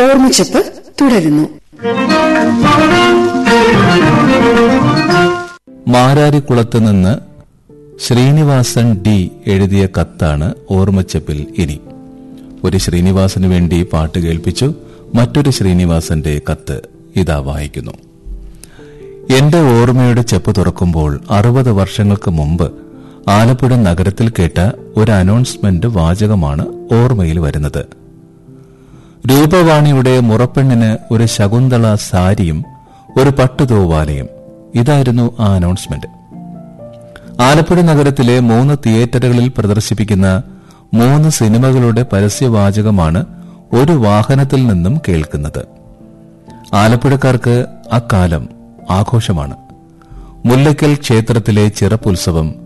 ഓർമ്മച്ചപ്പ് തുടരുന്നു മാരാരിക്കുളത്ത് നിന്ന് ശ്രീനിവാസൻ ഡി എഴുതിയ കത്താണ് ഓർമ്മച്ചപ്പിൽ ഇനി ഒരു ശ്രീനിവാസന് വേണ്ടി പാട്ട് കേൾപ്പിച്ചു മറ്റൊരു ശ്രീനിവാസന്റെ കത്ത് ഇതാ വായിക്കുന്നു എന്റെ ഓർമ്മയുടെ ചെപ്പ് തുറക്കുമ്പോൾ അറുപത് വർഷങ്ങൾക്ക് മുമ്പ് ആലപ്പുഴ നഗരത്തിൽ കേട്ട ഒരു അനൗൺസ്മെന്റ് വാചകമാണ് ഓർമ്മയിൽ വരുന്നത് രൂപവാണിയുടെ മുറപ്പെണ്ണിന് ഒരു ശകുന്തള സാരിയും ഒരു പട്ടുതൂവാലയും ഇതായിരുന്നു ആ അനൗൺസ്മെന്റ് ആലപ്പുഴ നഗരത്തിലെ മൂന്ന് തിയേറ്ററുകളിൽ പ്രദർശിപ്പിക്കുന്ന മൂന്ന് സിനിമകളുടെ പരസ്യവാചകമാണ് ഒരു വാഹനത്തിൽ നിന്നും കേൾക്കുന്നത് ആലപ്പുഴക്കാർക്ക് അക്കാലം ആഘോഷമാണ് മുല്ലയ്ക്കൽ ക്ഷേത്രത്തിലെ ചിറപ്പുത്സവം